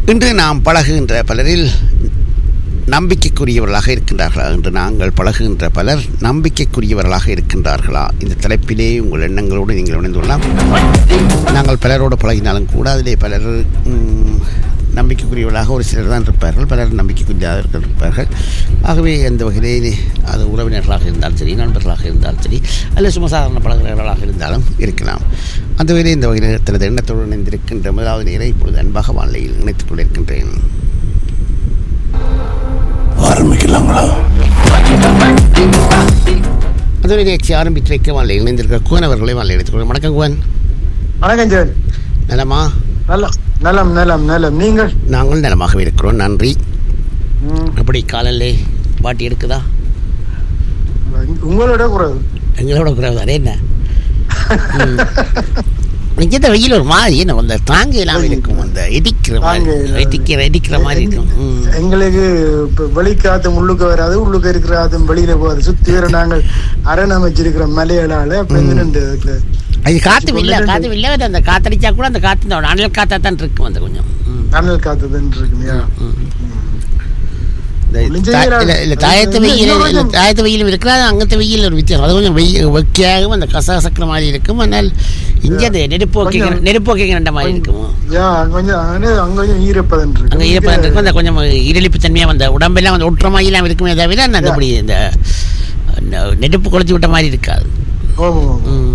இன்று நாம் பழகுகின்ற பலரில் நம்பிக்கைக்குரியவர்களாக இருக்கின்றார்களா என்று நாங்கள் பழகுகின்ற பலர் நம்பிக்கைக்குரியவர்களாக இருக்கின்றார்களா இந்த தலைப்பிலே உங்கள் எண்ணங்களோடு நீங்கள் இணைந்துள்ளலாம் நாங்கள் பலரோடு பழகினாலும் கூட அதிலே பலர் ம், நம்பிக்கைக்குரியவர்களாக ஒரு சிலர் தான் இருப்பார்கள் பலர் நம்பிக்கைக்குரியவர்கள் இருப்பார்கள் ஆகவே அந்த வகையிலே அது உறவினர்களாக இருந்தாலும் சரி நண்பர்களாக இருந்தாலும் சரி அல்லது சும்மா சாதாரண பழகிறவர்களாக இருந்தாலும் இருக்கலாம் அந்த வகையிலே இந்த வகையில் தனது எண்ணத்தோடு இணைந்திருக்கின்ற முதலாவது நேரை இப்பொழுது அன்பாக வானிலையில் இணைத்துக் கொண்டிருக்கின்றேன் ஆரம்பிக்கலாங்களா அதுவரை நிகழ்ச்சி ஆரம்பித்து வைக்க வானிலை இணைந்திருக்கிற குவன் அவர்களை வானிலை எடுத்துக் கொள்ளும் வணக்கம் குவன் வணக்கம் ஜெயன் நலமா நலம் நலம் நலம் நலம் நீங்கள் நாங்கள் நலமாகவே இருக்கிறோம் நன்றி ம், அப்படி காலையிலே பாட்டி எடுக்குதா உங்களோட குறைவு எங்களோட குறைவு அதே என்ன இங்கே இந்த வெயில் ஒரு மாதிரி என்ன அந்த தாங்க இல்லாமல் இருக்கும் அந்த இடிக்கிற மாதிரி தாங்க இல்லாம. இடிக்கிற இடிக்கிற மாதிரி இருக்கும் ம். எங்களுக்கு இப்ப வெளிக்காத்து உள்ளுக்கு வராது உள்ளுக்கு இருக்கிற ஆத்தும் வெளியில போகாது சுத்தி வர நாங்கள் அரண் அமைச்சிருக்கிற மலையலால அப்ப இருந்து நின்று அதுக்குள்ள அது காற்று இல்லை காற்று இல்லை அந்த காத்தடிச்சா கூட அந்த காற்று இந்த அனல் காத்தா தான் இருக்கும் அந்த கொஞ்சம் ம். அனல் காத்துதுன்னு இருக்குமையா இந்த ஒளிஞ்சு தா- வீரா- இல்ல, இல்ல, தாயத்து இன்னும் வெயில் இன்னும் இல்ல, தாயத்து வெயிலும் இருக்கிறது அங்கத்து வெயில் ஒரு வித்தியாசம் அது கொஞ்சம் வெயில் வெக்கையாகவும் அந்த கசகசக்கிற மாதிரி இருக்கும் ஆனால் இங்கே அந்த நெருப்பு வைக்கிற கொஞ்சம் நெருப்பு வைக்கிற மாதிரி இருக்கும் யா அங்க கொஞ்சம் அங்க அங்க கொஞ்சம் ஈரப்பதன் இருக்கு அங்கே ஈரப்பதம் இருக்கும் அந்த கொஞ்சம் இருளிப்பு தன்மையாக அந்த உடம்பெல்லாம் வந்து ஒட்டுற மாதிரிலாம் இருக்குமே தவிர அந்த அப்படி இந்த நெ- நெருப்பு கொளுத்தி விட்ட மாதிரி இருக்காது ஓ ம்.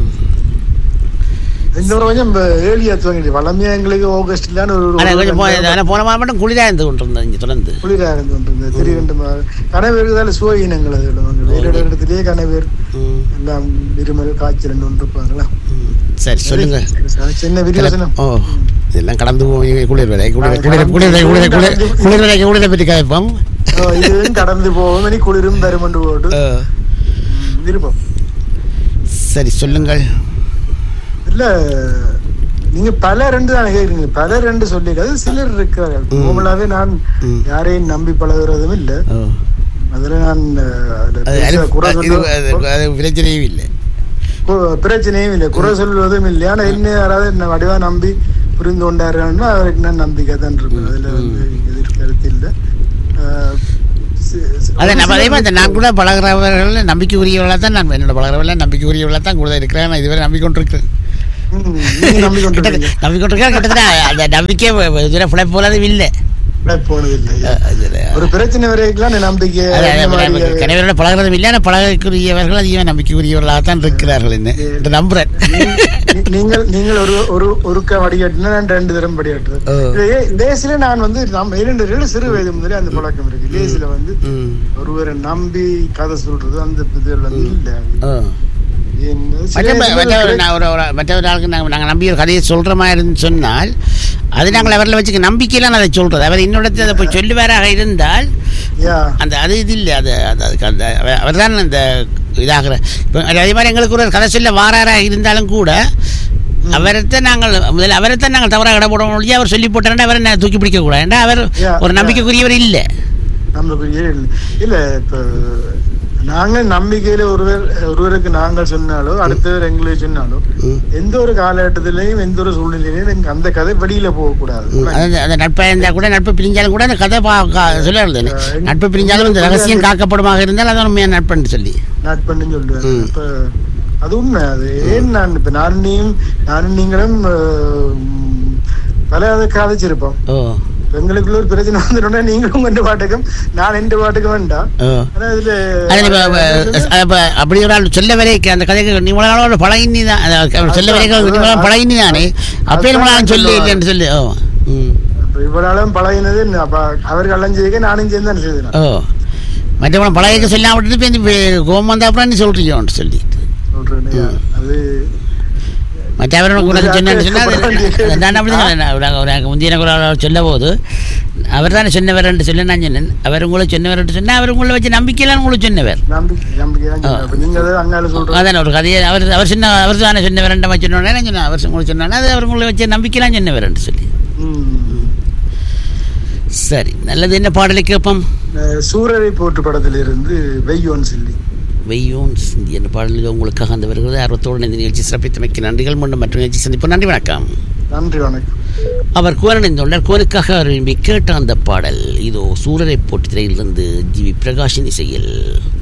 இந்த ஒரு கொஞ்சம் ஏழியா துவங்கிட்டு வளமையா எங்களுக்கு ஆகஸ்ட்ல ஒரு ஒரு- ஆனால் கொஞ்சம் போ- ஆனால் போன மாதம் மட்டும் குளிராக இருந்து கொண்டு இருந்தது இங்கே தொடர்ந்து குளிரா இருந்து கொண்டிருந்தது திடீரென்று மா- கனவேறுதால சுவையினங்கள் அது வேறு இடத்திலேயே கனவேர் ம், எல்லாம் இருமல் காய்ச்சல் ஒன்று இருப்பாங்களா ம். சரி சொல்லுங்க சின்ன விரிவசனம் ஓ இதெல்லாம் கடந்து போய் குளிர் விலை குளிர் குளிர் குளிர் விலை குளிர் குளிர் குளிர் விலை குளிரை பற்றி கதைப்போம் ஓ, இதுவும் கடந்து போவோம் இனி குளிரும் தருமண்டு போட்டு ஆ. ம், இருப்போம் சரி சொல்லுங்கள் இல்ல நீங்க பல ரெண்டு தானே கேக்குறீங்க பல ரெண்டு சொல்லிடாது சிலர் இருக்கிறார்கள் நார்மலாவே நான் ம். யாரையும் நம்பி பழகுறதும் இல்ல ஓ. அதுல நான் அஹ், அதுல அது பெருசா அது- குறை இது- சொல்ல- அது- அது பிரச்சனையும் இல்லை கு- பிரச்சனையும் இல்லை குறை சொல்வதும் இல்லை ஆனா என்ன யாராவது என்ன வடிவா நம்பி புரிந்து கொண்டாருன்னா அவருக்கு நான் நம்பிக்கை தான் இருப்பேன் அதுல வந்து எதிர்கருத்து இல்லை அஹ், சி- சி- அதை ஒரு நம்ம அதே சிலர் மாதிரி இந்த நான் கூட பழகிறவர்கள் நம்பிக்கைக்குரியவர்களாக தான் நான் என்னோட பழகிறவர்கள் நம்பிக்கைக்குரியவர்களாக தான் கூட இருக்கிறேன் நான் இதுவரை நம்பிக்கொண்டிருக்கிறேன் ம், நீங்க நம்பி கொண்டிருக்கீங்க கிட்டத்தட்ட நம்பிக்கொண்டிருக்கேன் கிட்டத்தட்ட அந்த நம்பிக்கை இதுவரை பிழை போலதும் இல்லை போனது இல்லை அஹ் அதுல- ஒரு பிரச்சனை வரைக்கும் நம்பிக்கை அது- அது அந்த மாதிரி, நமக்கு கணவரோட பழகிறதும் இல்லை ஆனால் பழகக்கூடியவர்கள் அதிகம் நம்பிக்கைக்குரியவர்களாக தான் இருக்கிறார்கள் என்ன என்று நம்புறேன் நீ- நீங்கள் நீங்கள் ஒரு ஒரு ஒருக்க வடிகட்டினா நான் ரெண்டு தரம் ஓ. வடிகட்டுறது லேசில நான் வந்து நம்ம இரண்டு இரண்டு சிறு வயது முதலே அந்த பழக்கம் இருக்கு லேசில வந்து ம். ஒருவரை நம்பி கதை சொல்றது அந்த இது வந்து இல்ல ஓ. என்ன சில மற்ற இதுல மற்ற ஒரு கிடை- நான் ஒரு ஒரு- மற்ற ஒரு ஆளுக்கு நாங்கள் நாங்கள் நம்பி ஒரு கதையை சொல்கிற மாதிரி இருந்து சொன்னால் அது நாங்கள் அவரில் வச்சுக்க நம்பிக்கையில நான் அதை சொல்கிறது அவர் இன்னொருத்தர் அதை போய் சொல்லுவாராக இருந்தால் யா அந்த அது இது இல்லை அது அது அதுக்கு அந்த அவர் தான் அந்த இதாகிற இப்போ அதே மாதிரி எங்களுக்கு ஒரு கதை சொல்ல வாராராக இருந்தாலும் கூட அவரைத்தான் நாங்கள் முதல்ல அவரைத்தான் நாங்கள் தவறாக இட போட முடியாது அவர் சொல்லி போட்டாருன்னா அவரை நான் தூக்கி பிடிக்க கூடாது ஏன்னா அவர் Yeah, ஒரு yeah. நம்பிக்கைக்குரியவர் இல்லை நம்மளுக்கு இல்ல இல்ல இப்ப நாங்க நம்பிக்கையில ஒருவர் ஒருவருக்கு நாங்கள் சொன்னாலோ அடுத்தவர் எங்களுக்கு சொன்னாலோ ம். எந்த ஒரு காலகட்டத்திலையும் எந்த ஒரு சூழ்நிலையிலையும் எனக்கு அந்த கதை வெளியில போக கூடாது அதாவது அந்த நட்பாக இருந்தால் கூட நட்பு பிரிஞ்சாலும் கூட அந்த கதை பா சொல்லுறது Yeah. நட்பு பிரிஞ்சாலும் இந்த ரகசியம் காக்கப்படுமாக இருந்தால் அதான் உண்மையான நட்புன்னு சொல்லி நட்புன்னு சொல்லுவேன் ம். இப்ப அது உண்மை அது ஏன் நான் இப்ப நானும் நீயும் நானும் நீங்களும் அஹ், ம், பல அதை காதிச்சிருப்போம் ஓ இப்ப எங்களுக்குள்ள ஒரு பிரச்சனை வந்துட்டோம்னா நீங்களும் உங்க பாட்டுக்கும் நான் எந்த பாட்டுக்கும் வேண்டாம் ஓ ஆனா இதுல அது இப்ப, இப்ப, இப்ப அப்படி ஒரு ஆள் சொல்ல வரைக்கும் அந்த கதைக்கு நீ இவ்வளவு நாளோட பழகினி தான் அதாவது அவர் சொல்ல வரைக்கும் நீ இவ்வளவு பழகினி தானே அப்பயே நம்ம நான் சொல்லி இல்லைன்னு சொல்லி ஓ ம் இப்ப இவ்வளவு பழகினது என்ன? அப்ப அவர்கள் எல்லாம் செய்ய நானும் சேர்ந்து தானே செய்தேன் ஓ மற்றவங்க பழகிக்க சொல்லாம விட்டுட்டு இப்போ இந்த கோமம் வந்த அப்புறம் நீ சொல்றீங்கன்னு சொல்லி சொல்றேன் அது மற்றவர்கள் உனக்கு சொன்னேன்னு சொன்னால் நான் அப்படி தான் ஒரு முந்தின குரல் சொல்ல போது அவர் தானே சொன்னவர்ன்னு சொல்லி நான் சொன்னேன் அவர் உங்களுக்கு சொன்னவர்ன்னு சொன்னால் அவர் உங்களை வச்சு நம்பிக்கையிலாம் உங்களுக்கு சொன்னவர் நம்பிக்கை நம்பிக்கை தான் சொன்னேன். அப்ப நீங்க அதை அங்கால சொல்றீங்க அதான் ஒரு கதையை அவர் அவர் சொன்ன அவர் தானே சொன்னவர்ன்ற மாதிரி சொன்னோன்னே நான் சொன்னேன் அவர் உங்களுக்கு சொன்னானே அது அவர் உங்களை வச்சு நம்பிக்கைலாம் சொன்னவர்ன்னு சொல்லி ம். சரி நல்லது என்ன பாடலை கேட்போம் அஹ் சூரரை போற்று படத்திலிருந்து வெய்யோன் சில்லி வெய்யோன் சிந்தி என்ற பாடலில் உங்களுக்காக அந்த வருகிறது ஆர்வத்தோடு இந்த நிகழ்ச்சி சிறப்பித்தமைக்கு நன்றிகள் மீண்டும் மற்ற நிகழ்ச்சி சந்திப்போம் நன்றி வணக்கம் நன்றி வணக்கம் அவர் குவரணிந்துள்ளார் குவனுக்காக அவர் விரும்பி கேட்ட அந்த பாடல் இதோ சூரரை போட்டி திரையிலிருந்து ஜி வி பிரகாஷின் இசையில்